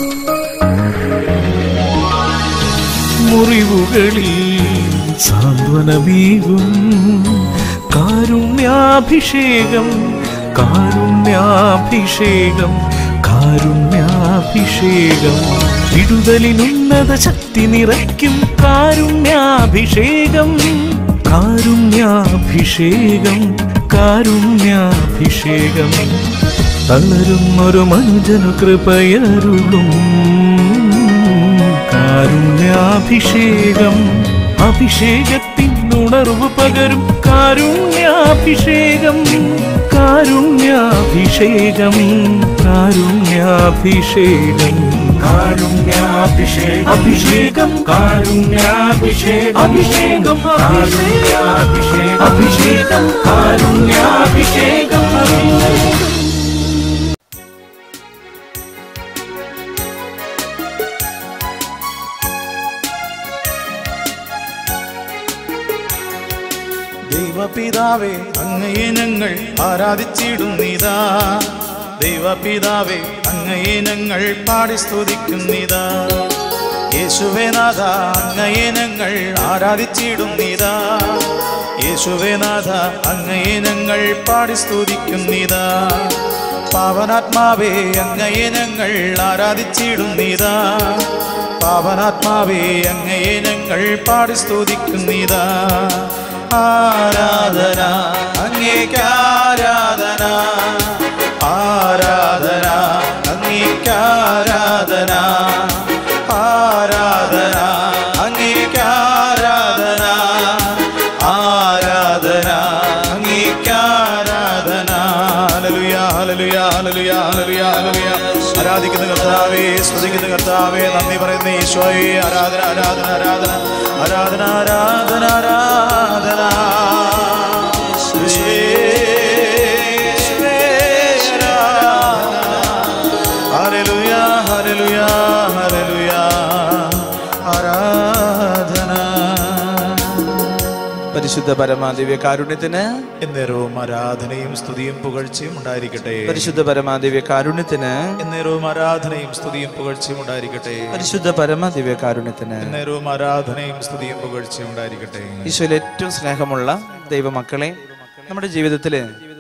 മുറിവുകളിൽ സാന്ത്വനമേകും കാരുണ്യാഭിഷേകം കാരുണ്യാഭിഷേകം കാരുണ്യാഭിഷേകം വിടുതലിനുന്നത ശക്തി നിറയ്ക്കും കാരുണ്യാഭിഷേകം കാരുണ്യാഭിഷേകം കാരുണ്യാഭിഷേകം തളരുന്നൊരു മനുജനു കൃപയരുളും കാരുണ്യാഭിഷേകം അഭിഷേകത്തിൻ ഉണർവ് പകരും കാരുണ്യാഭിഷേകം കാരുണ്യാഭിഷേകം കാരുണ്യാഭിഷേകം കാരുണ്യാഭിഷേകം അഭിഷേകം കാരുണ്യാഭിഷേകം അഭിഷേകം കാരുണ്യാഭിഷേകം അഭിഷേകം കാരുണ്യാഭിഷേകം അഭിഷേകം ദൈവപിതാവേ അങ്ങയെ ഞങ്ങൾ ആരാധിച്ചിടുന്നിതാ ദൈവപിതാവേ അങ്ങയെ ഞങ്ങൾ പാടി സ്തുതിക്കുന്നിതാ യേശുവേ നാഥ അങ്ങയെ ഞങ്ങൾ ആരാധിച്ചിടുന്നിതാ യേശുവേ നാഥ അങ്ങയെ ഞങ്ങൾ പാടി സ്തുതിക്കുന്നിതാ പാവനാത്മാവേ അങ്ങയെ ഞങ്ങൾ ആരാധിച്ചിടുന്നിതാ പാവനാത്മാവേ അങ്ങയെ ഞങ്ങൾ പാടി സ്തുതിക്കുന്നിതാ ആരാധന അങ്ങേക്ക് ആരാധന ആരാധന അങ്ങേക്ക് ആരാധന ആരാധന അങ്ങേക്ക് ആരാധന ആരാധന അങ്ങേക്ക് ആരാധന ഹല്ലേലൂയ ഹല്ലേലൂയ ഹല്ലേലൂയ ഹല്ലേലൂയ ഹല്ലേലൂയ ആരാധിക്കുന്ന കർത്താവേ സ്തുതിക്കുന്ന കർത്താവേ നന്ദി പറയുന്ന ഈശോയെ ആരാധന ആരാധന ആരാധന ആരാധന ആരാധന ആരാധന യേശുവേ, ആരാധന. ഹല്ലേലൂയ ഹല്ലേലൂയ ഹല്ലേലൂയ ആരാധന പരിശുദ്ധ പരമാദിവ്യ കാരുണ്യത്തിന് എന്നേരവും ആരാധനയും സ്തുതിയും പുകഴ്ചയും ഉണ്ടായിരിക്കട്ടെ പരിശുദ്ധ പരമാദിവ്യ കാരുണ്യത്തിന് എന്നേരവും ആരാധനയും സ്തുതിയും പുകഴ്ചയും ഉണ്ടായിരിക്കട്ടെ പരിശുദ്ധ പരമാദിവ്യ കാരുണ്യത്തിന് എന്നേരവും ആരാധനയും സ്തുതിയും പുകഴ്ചയും ഉണ്ടായിരിക്കട്ടെ ഈശോയിൽ ഏറ്റവും സ്നേഹമുള്ള ദൈവമക്കളെ നമ്മുടെ ജീവിതത്തിൽ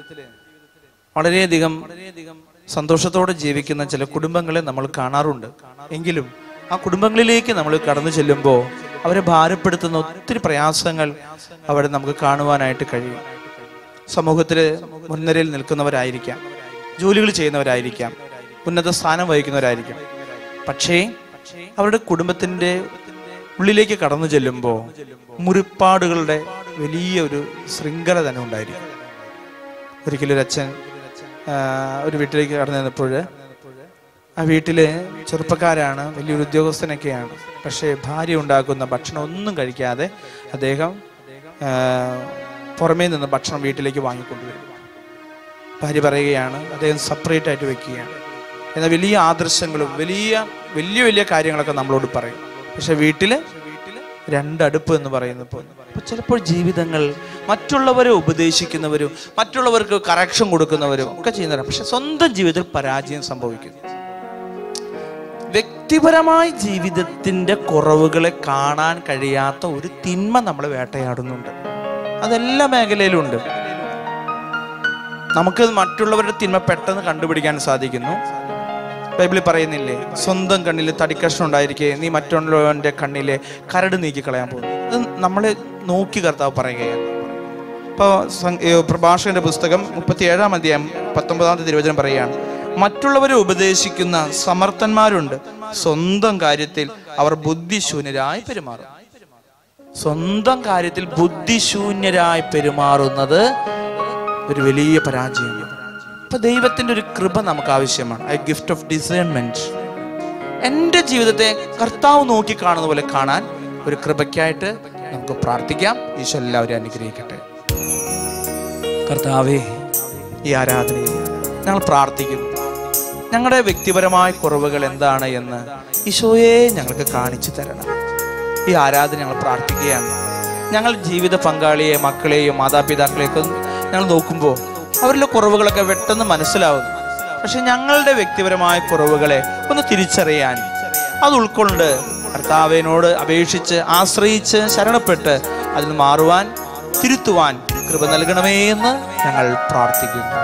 വളരെയധികം സന്തോഷത്തോടെ ജീവിക്കുന്ന ചില കുടുംബങ്ങളെ നമ്മൾ കാണാറുണ്ട് എങ്കിലും ആ കുടുംബങ്ങളിലേക്ക് നമ്മൾ കടന്നു ചെല്ലുമ്പോൾ അവരെ ഭാരപ്പെടുത്തുന്ന ഒത്തിരി പ്രയാസങ്ങൾ അവിടെ നമുക്ക് കാണുവാനായിട്ട് കഴിയും സമൂഹത്തിൽ മുൻനിരയിൽ നിൽക്കുന്നവരായിരിക്കാം ജോലികൾ ചെയ്യുന്നവരായിരിക്കാം ഉന്നത സ്ഥാനം വഹിക്കുന്നവരായിരിക്കാം പക്ഷേ അവരുടെ കുടുംബത്തിന്റെ ഉള്ളിലേക്ക് കടന്നു ചെല്ലുമ്പോൾ മുറിപ്പാടുകളുടെ വലിയ ഒരു ശൃംഖല തന്നെ ഉണ്ടായിരിക്കും ഒരിക്കലും ഒരു അച്ഛൻ ആ, ഒരു വീട്ടിലേക്ക് കടന്നു ചെന്നപ്പോൾ ആ വീട്ടില് ചെറുപ്പക്കാരാണ് വലിയൊരു ഉദ്യോഗസ്ഥനൊക്കെയാണ് പക്ഷേ ഭാര്യ ഉണ്ടാക്കുന്ന ഭക്ഷണം ഒന്നും കഴിക്കാതെ അദ്ദേഹം ആ, പുറമേ നിന്ന് ഭക്ഷണം വീട്ടിലേക്ക് വാങ്ങിക്കൊണ്ടുവരും ഭാര്യ പറയുകയാണ് അദ്ദേഹം സെപ്പറേറ്റ് ആയിട്ട് വെക്കുകയാണ് എന്നാൽ വലിയ ആദർശങ്ങളും വലിയ വലിയ വലിയ കാര്യങ്ങളൊക്കെ നമ്മളോട് പറയും പക്ഷെ വീട്ടില് രണ്ടടുപ്പ് എന്ന് പറയുന്നപ്പോൾ അപ്പൊ ചിലപ്പോൾ ജീവിതങ്ങൾ മറ്റുള്ളവരെ ഉപദേശിക്കുന്നവരും മറ്റുള്ളവർക്ക് കറക്ഷൻ കൊടുക്കുന്നവരും ഒക്കെ ചെയ്യുന്നവരാണ് പക്ഷെ സ്വന്തം ജീവിതത്തിൽ പരാജയം സംഭവിക്കുന്നു വ്യക്തിപരമായ ജീവിതത്തിന്റെ കുറവുകളെ കാണാൻ കഴിയാത്ത ഒരു തിന്മ നമ്മളെ വേട്ടയാടുന്നുണ്ട് അതെല്ലാ മേഖലയിലും ഉണ്ട് നമുക്ക് മറ്റുള്ളവരുടെ തിന്മ പെട്ടെന്ന് കണ്ടുപിടിക്കാൻ സാധിക്കുന്നു ബൈബിളിൽ പറയുന്നില്ലേ സ്വന്തം കണ്ണിൽ തടിക്കഷ്ണം ഉണ്ടായിരിക്കെ നീ മറ്റുള്ളവന്റെ കണ്ണിലെ കരട് നീക്കി കളയാൻ പോകുന്നു ഇത് നമ്മളെ നോക്കി കർത്താവ് പറയുകയാണ് ഇപ്പോൾ പ്രഭാഷകന്റെ പുസ്തകം മുപ്പത്തി ഏഴാം അധ്യായം പത്തൊമ്പതാമത്തെ തിരുവചനം പറയുകയാണ് മറ്റുള്ളവരെ ഉപദേശിക്കുന്ന സമർത്ഥന്മാരുണ്ട് സ്വന്തം കാര്യത്തിൽ അവർ ബുദ്ധിശൂന്യരായി പെരുമാറും സ്വന്തം കാര്യത്തിൽ ബുദ്ധിശൂന്യരായി പെരുമാറുന്നത് ഒരു വലിയ പരാജയമാണ് അപ്പൊ ദൈവത്തിന്റെ ഒരു കൃപ നമുക്ക് ആവശ്യമാണ് ഐ ഗിഫ്റ്റ് ഓഫ് ഡിസേൺമെന്റ് എൻ്റെ ജീവിതത്തെ കർത്താവ് നോക്കി കാണുന്ന പോലെ കാണാൻ ഒരു കൃപയ്ക്കായിട്ട് നമുക്ക് പ്രാർത്ഥിക്കാം ഈശോ എല്ലാവരും അനുഗ്രഹിക്കട്ടെ കർത്താവേ ഈ ആരാധനയിൽ ഞങ്ങൾ പ്രാർത്ഥിക്കുന്നു ഞങ്ങളുടെ വ്യക്തിപരമായ കുറവുകൾ എന്താണ് എന്ന് ഈശോയെ ഞങ്ങൾക്ക് കാണിച്ചു തരണം ഈ ആരാധന ഞങ്ങൾ പ്രാർത്ഥിക്കുകയാണ് ഞങ്ങൾ ജീവിത പങ്കാളിയെ മക്കളെയും മാതാപിതാക്കളെയൊക്കെ ഞങ്ങൾ നോക്കുമ്പോൾ അവരിലെ കുറവുകളൊക്കെ പെട്ടെന്ന് മനസ്സിലാവുന്നു പക്ഷെ ഞങ്ങളുടെ വ്യക്തിപരമായ കുറവുകളെ ഒന്ന് തിരിച്ചറിയാൻ അത് ഉൾക്കൊണ്ട് കർത്താവിനോട് അപേക്ഷിച്ച് ആശ്രയിച്ച് ശരണപ്പെട്ട് അതിന് മാറുവാൻ തിരുത്തുവാൻ കൃപ നൽകണമേ എന്ന് ഞങ്ങൾ പ്രാർത്ഥിക്കുന്നു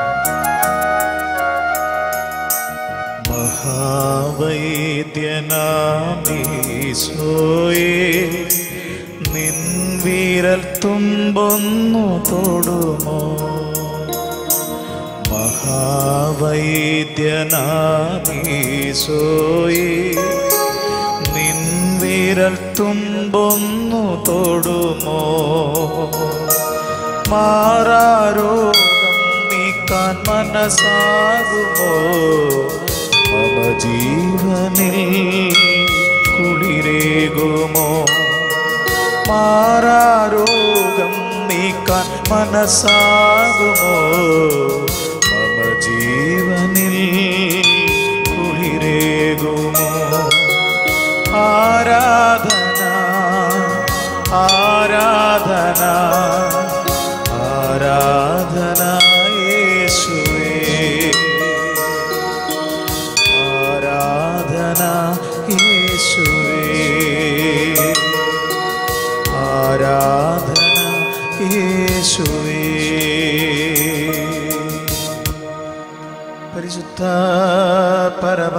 മഹാവൈദ്യനാമീശോയെ നിൻ വിരൽ തുമ്പൊന്നു തൊടുമോ മഹാവൈദ്യനാമീശോയെ നിൻ വിരൽ തുമ്പൊന്നു തൊടുമോ മാറാരോഗം നീക്കാൻ മനസ്സാകുമോ മമ ജീവനിൽ കുളിരേകുമോ മാറാരോഗം നീക്കാൻ മനസ്സാകുമോ മമ ജീവനിൽ കുളിരേകുമോ ആരാധന ആരാധന ആരാധന യേശുവേ ആരാധന യേശുവേ ആരാധന യേശുവേ പരിശുദ്ധ പരമ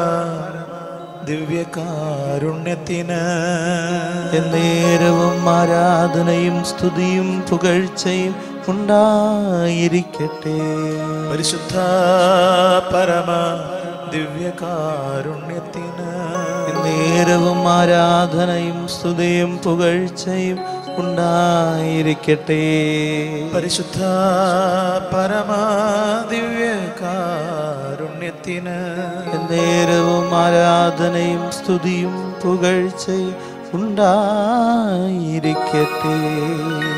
ദിവ്യകാരുണ്യത്തിന് എന്നേരവും ആരാധനയും സ്തുതിയും പുകഴ്ചയും ഉണ്ടായിരിക്കട്ടെ പരിശുദ്ധ പരമ ദിവ്യകാരുണ്യത്തിന് നേരവും ആരാധനയും സ്തുതിയും പുകഴ്ചയും ഉണ്ടായിരിക്കട്ടെ പരിശുദ്ധ പരമ ദിവ്യകാരുണ്യത്തിന് നേരവും ആരാധനയും സ്തുതിയും പുകഴ്ചയും ഉണ്ടായിരിക്കട്ടെ